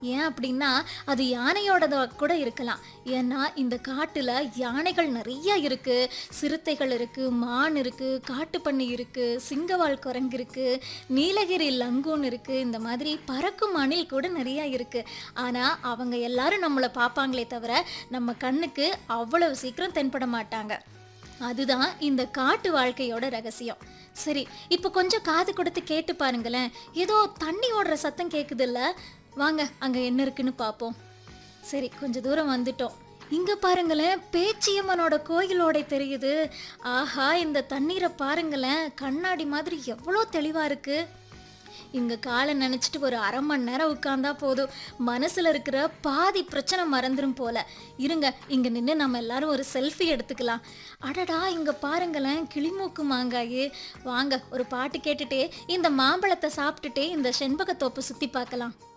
ஏன் அப்படின்னா அது யானையோடதா கூட இருக்கலாம் ஏன்னா இந்த காட்டுல யானைகள் நிறைய இருக்கு சிறுத்தைகள் இருக்கு மான் இருக்கு காட்டுப்பன்னி இருக்கு சிங்கவால் குரங்கு இருக்கு நீலகிரி லங்கூன் இருக்கு இந்த மாதிரி பறக்கும் அணில் கூட நிறைய இருக்கு ஆனா அவங்க எல்லாரும் நம்மளை பார்ப்பாங்களே தவிர நம்ம கண்ணுக்கு அவ்வளவு சீக்கிரம் தென்பட மாட்டாங்க அதுதான் இந்த காட்டு வாழ்க்கையோட ரகசியம் சரி இப்போ கொஞ்சம் காது கொடுத்து கேட்டு பாருங்களேன் ஏதோ தண்ணி ஓடுற சத்தம் கேக்குதுல்ல வாங்க அங்க என்ன இருக்குன்னு பார்ப்போம் சரி கொஞ்ச தூரம் வந்துட்டோம் இங்க பாருங்களேன் பேச்சியம்மனோட கோயிலோட தெரியுது ஆஹா இந்த தண்ணீரை பாருங்களேன் கண்ணாடி மாதிரி எவ்வளோ தெளிவா இருக்கு இங்க காலை நினைச்சிட்டு ஒரு அரை மணி நேரம் உட்கார்ந்தா போதும் மனசுல இருக்கிற பாதி பிரச்சனை மறந்துடும் போல இருங்க இங்க நின்று நம்ம எல்லாரும் ஒரு செல்ஃபி எடுத்துக்கலாம் அடடா இங்க பாருங்களேன் கிளிமூக்கு மாங்காயே வாங்க ஒரு பாட்டு கேட்டுட்டே இந்த மாம்பழத்தை சாப்பிட்டுட்டே இந்த செண்பகத்தோப்பு சுத்தி பார்க்கலாம்